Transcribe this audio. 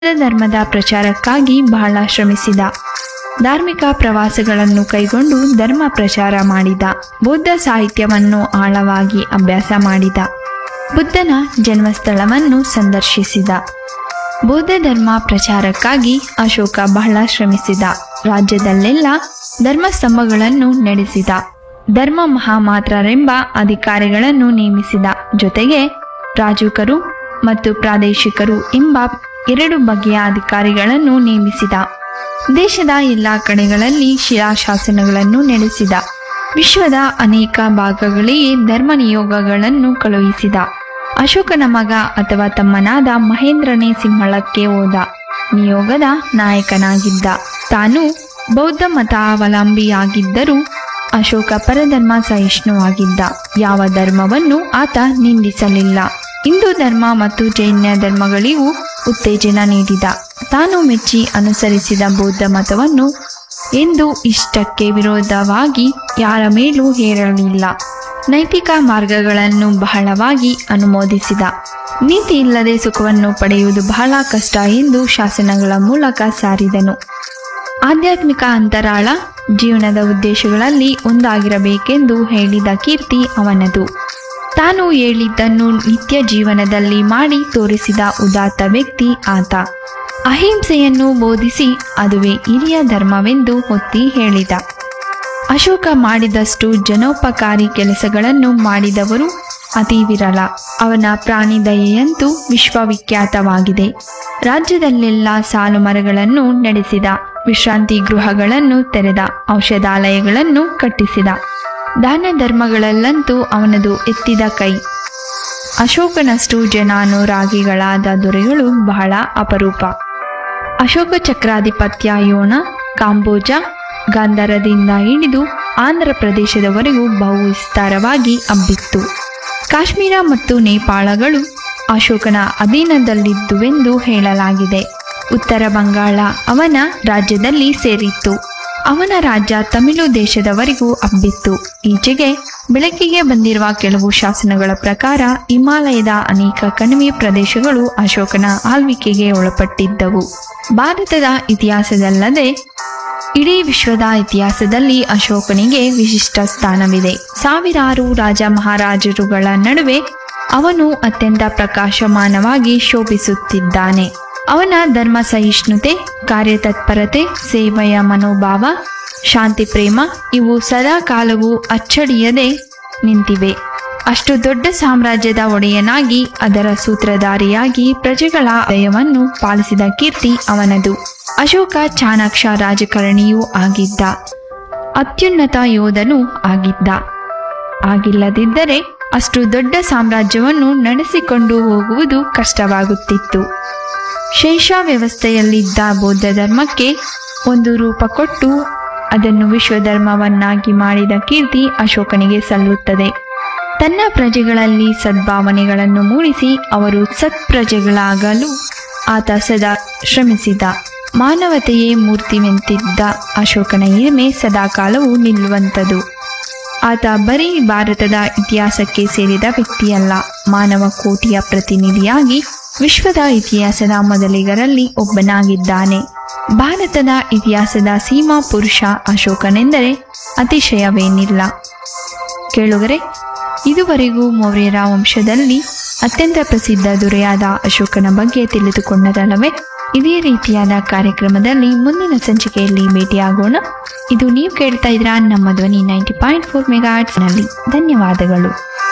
ಧರ್ಮದ ಪ್ರಚಾರಕ್ಕಾಗಿ ಬಹಳ ಶ್ರಮಿಸಿದ ಧಾರ್ಮಿಕ ಪ್ರವಾಸಗಳನ್ನು ಕೈಗೊಂಡು ಧರ್ಮ ಪ್ರಚಾರ ಮಾಡಿದ ಬೌದ್ಧ ಸಾಹಿತ್ಯವನ್ನು ಆಳವಾಗಿ ಅಭ್ಯಾಸ ಮಾಡಿದ ಬುದ್ಧನ ಜನ್ಮಸ್ಥಳವನ್ನು ಸಂದರ್ಶಿಸಿದ ಬೌದ್ಧ ಧರ್ಮ ಪ್ರಚಾರಕ್ಕಾಗಿ ಅಶೋಕ ಬಹಳ ಶ್ರಮಿಸಿದ ರಾಜ್ಯದಲ್ಲೆಲ್ಲ ಧರ್ಮಸ್ತಂಭಗಳನ್ನು ನಡೆಸಿದ ಧರ್ಮ ಮಹಾಮಾತ್ರರೆಂಬ ಅಧಿಕಾರಿಗಳನ್ನು ನೇಮಿಸಿದ ಜೊತೆಗೆ ರಾಜುಕರು ಮತ್ತು ಪ್ರಾದೇಶಿಕರು ಎಂಬ ಎರಡು ಬಗೆಯ ಅಧಿಕಾರಿಗಳನ್ನು ನೇಮಿಸಿದ ದೇಶದ ಎಲ್ಲ ಕಡೆಗಳಲ್ಲಿ ಶಿಲಾಶಾಸನಗಳನ್ನು ನಡೆಸಿದ ವಿಶ್ವದ ಅನೇಕ ಭಾಗಗಳಿಗೆ ಧರ್ಮ ನಿಯೋಗಗಳನ್ನು ಕಳುಹಿಸಿದ ಅಶೋಕನ ಮಗ ಅಥವಾ ತಮ್ಮನಾದ ಮಹೇಂದ್ರನೇ ಸಿಂಹಳಕ್ಕೆ ಹೋದ ನಿಯೋಗದ ನಾಯಕನಾಗಿದ್ದ ತಾನು ಬೌದ್ಧ ಮತಾವಲಂಬಿಯಾಗಿದ್ದರೂ ಅಶೋಕ ಪರಧರ್ಮ ಸಹಿಷ್ಣುವಾಗಿದ್ದ ಯಾವ ಧರ್ಮವನ್ನು ಆತ ನಿಂದಿಸಲಿಲ್ಲ ಹಿಂದೂ ಧರ್ಮ ಮತ್ತು ಜೈನ ಧರ್ಮಗಳಿಗೂ ಉತ್ತೇಜನ ನೀಡಿದ ತಾನು ಮೆಚ್ಚಿ ಅನುಸರಿಸಿದ ಬೌದ್ಧ ಮತವನ್ನು ಎಂದು ಇಷ್ಟಕ್ಕೆ ವಿರೋಧವಾಗಿ ಯಾರ ಮೇಲೂ ಹೇರಲಿಲ್ಲ ನೈತಿಕ ಮಾರ್ಗಗಳನ್ನು ಬಹಳವಾಗಿ ಅನುಮೋದಿಸಿದ ನೀತಿ ಇಲ್ಲದೆ ಸುಖವನ್ನು ಪಡೆಯುವುದು ಬಹಳ ಕಷ್ಟ ಎಂದು ಶಾಸನಗಳ ಮೂಲಕ ಸಾರಿದನು ಆಧ್ಯಾತ್ಮಿಕ ಅಂತರಾಳ ಜೀವನದ ಉದ್ದೇಶಗಳಲ್ಲಿ ಒಂದಾಗಿರಬೇಕೆಂದು ಹೇಳಿದ ಕೀರ್ತಿ ಅವನದು ತಾನು ಹೇಳಿದ್ದನ್ನು ನಿತ್ಯ ಜೀವನದಲ್ಲಿ ಮಾಡಿ ತೋರಿಸಿದ ಉದಾತ್ತ ವ್ಯಕ್ತಿ ಆತ ಅಹಿಂಸೆಯನ್ನು ಬೋಧಿಸಿ ಅದುವೇ ಹಿರಿಯ ಧರ್ಮವೆಂದು ಒತ್ತಿ ಹೇಳಿದ ಅಶೋಕ ಮಾಡಿದಷ್ಟು ಜನೋಪಕಾರಿ ಕೆಲಸಗಳನ್ನು ಮಾಡಿದವರು ಅತಿ ವಿರಳ ಅವನ ಪ್ರಾಣಿ ದಯೆಯಂತೂ ವಿಶ್ವವಿಖ್ಯಾತವಾಗಿದೆ ರಾಜ್ಯದಲ್ಲೆಲ್ಲ ಸಾಲು ಮರಗಳನ್ನು ನಡೆಸಿದ ವಿಶ್ರಾಂತಿ ಗೃಹಗಳನ್ನು ತೆರೆದ ಔಷಧಾಲಯಗಳನ್ನು ಕಟ್ಟಿಸಿದ ದಾನ ಧರ್ಮಗಳಲ್ಲಂತೂ ಅವನದು ಎತ್ತಿದ ಕೈ ಅಶೋಕನಷ್ಟು ಜನಾನುರಾಗಿಗಳಾದ ದೊರೆಗಳು ಬಹಳ ಅಪರೂಪ ಅಶೋಕ ಚಕ್ರಾಧಿಪತ್ಯ ಯೋಣ ಕಾಂಬೋಜ ಗಾಂಧಾರದಿಂದ ಹಿಡಿದು ಆಂಧ್ರ ಪ್ರದೇಶದವರೆಗೂ ಬಹು ವಿಸ್ತಾರವಾಗಿ ಹಬ್ಬಿತ್ತು ಕಾಶ್ಮೀರ ಮತ್ತು ನೇಪಾಳಗಳು ಅಶೋಕನ ಅಧೀನದಲ್ಲಿದ್ದುವೆಂದು ಹೇಳಲಾಗಿದೆ ಉತ್ತರ ಬಂಗಾಳ ಅವನ ರಾಜ್ಯದಲ್ಲಿ ಸೇರಿತ್ತು ಅವನ ರಾಜ್ಯ ತಮಿಳು ದೇಶದವರೆಗೂ ಹಬ್ಬಿತ್ತು ಈಚೆಗೆ ಬೆಳಕಿಗೆ ಬಂದಿರುವ ಕೆಲವು ಶಾಸನಗಳ ಪ್ರಕಾರ ಹಿಮಾಲಯದ ಅನೇಕ ಕಣಿವೆ ಪ್ರದೇಶಗಳು ಅಶೋಕನ ಆಳ್ವಿಕೆಗೆ ಒಳಪಟ್ಟಿದ್ದವು ಭಾರತದ ಇತಿಹಾಸದಲ್ಲದೆ ಇಡೀ ವಿಶ್ವದ ಇತಿಹಾಸದಲ್ಲಿ ಅಶೋಕನಿಗೆ ವಿಶಿಷ್ಟ ಸ್ಥಾನವಿದೆ ಸಾವಿರಾರು ರಾಜ ಮಹಾರಾಜರುಗಳ ನಡುವೆ ಅವನು ಅತ್ಯಂತ ಪ್ರಕಾಶಮಾನವಾಗಿ ಶೋಭಿಸುತ್ತಿದ್ದಾನೆ ಅವನ ಧರ್ಮ ಸಹಿಷ್ಣುತೆ ಕಾರ್ಯತತ್ಪರತೆ ಸೇವೆಯ ಮನೋಭಾವ ಶಾಂತಿ ಪ್ರೇಮ ಇವು ಸದಾ ಕಾಲವೂ ಅಚ್ಚಳಿಯದೆ ನಿಂತಿವೆ ಅಷ್ಟು ದೊಡ್ಡ ಸಾಮ್ರಾಜ್ಯದ ಒಡೆಯನಾಗಿ ಅದರ ಸೂತ್ರಧಾರಿಯಾಗಿ ಪ್ರಜೆಗಳ ದಯವನ್ನು ಪಾಲಿಸಿದ ಕೀರ್ತಿ ಅವನದು ಅಶೋಕ ಚಾಣಾಕ್ಷ ರಾಜಕಾರಣಿಯೂ ಆಗಿದ್ದ ಅತ್ಯುನ್ನತ ಯೋಧನೂ ಆಗಿದ್ದ ಆಗಿಲ್ಲದಿದ್ದರೆ ಅಷ್ಟು ದೊಡ್ಡ ಸಾಮ್ರಾಜ್ಯವನ್ನು ನಡೆಸಿಕೊಂಡು ಹೋಗುವುದು ಕಷ್ಟವಾಗುತ್ತಿತ್ತು ಶೇಷ ವ್ಯವಸ್ಥೆಯಲ್ಲಿದ್ದ ಬೌದ್ಧ ಧರ್ಮಕ್ಕೆ ಒಂದು ರೂಪ ಕೊಟ್ಟು ಅದನ್ನು ವಿಶ್ವಧರ್ಮವನ್ನಾಗಿ ಮಾಡಿದ ಕೀರ್ತಿ ಅಶೋಕನಿಗೆ ಸಲ್ಲುತ್ತದೆ ತನ್ನ ಪ್ರಜೆಗಳಲ್ಲಿ ಸದ್ಭಾವನೆಗಳನ್ನು ಮೂಡಿಸಿ ಅವರು ಸತ್ಪ್ರಜೆಗಳಾಗಲು ಆತ ಸದಾ ಶ್ರಮಿಸಿದ ಮಾನವತೆಯೇ ಮೂರ್ತಿವೆಂತಿದ್ದ ಅಶೋಕನ ಹಿರಿಮೆ ಸದಾಕಾಲವೂ ನಿಲ್ಲುವಂಥದು ಆತ ಬರೀ ಭಾರತದ ಇತಿಹಾಸಕ್ಕೆ ಸೇರಿದ ವ್ಯಕ್ತಿಯಲ್ಲ ಮಾನವ ಕೋಟಿಯ ಪ್ರತಿನಿಧಿಯಾಗಿ ವಿಶ್ವದ ಇತಿಹಾಸದ ಮೊದಲಿಗರಲ್ಲಿ ಒಬ್ಬನಾಗಿದ್ದಾನೆ ಭಾರತದ ಇತಿಹಾಸದ ಸೀಮಾ ಪುರುಷ ಅಶೋಕನೆಂದರೆ ಅತಿಶಯವೇನಿಲ್ಲ ಕೇಳುಗರೆ ಇದುವರೆಗೂ ಮೌರ್ಯರ ವಂಶದಲ್ಲಿ ಅತ್ಯಂತ ಪ್ರಸಿದ್ಧ ದೊರೆಯಾದ ಅಶೋಕನ ಬಗ್ಗೆ ತಿಳಿದುಕೊಂಡರಲ್ಲವೇ ಇದೇ ರೀತಿಯಾದ ಕಾರ್ಯಕ್ರಮದಲ್ಲಿ ಮುಂದಿನ ಸಂಚಿಕೆಯಲ್ಲಿ ಭೇಟಿಯಾಗೋಣ ಇದು ನೀವು ಕೇಳ್ತಾ ಇದ್ರ ನಮ್ಮ ಧ್ವನಿ ನೈಂಟಿ ಪಾಯಿಂಟ್ ಫೋರ್ ಮೆಗಾಟ್ಸ್ನಲ್ಲಿ ಧನ್ಯವಾದಗಳು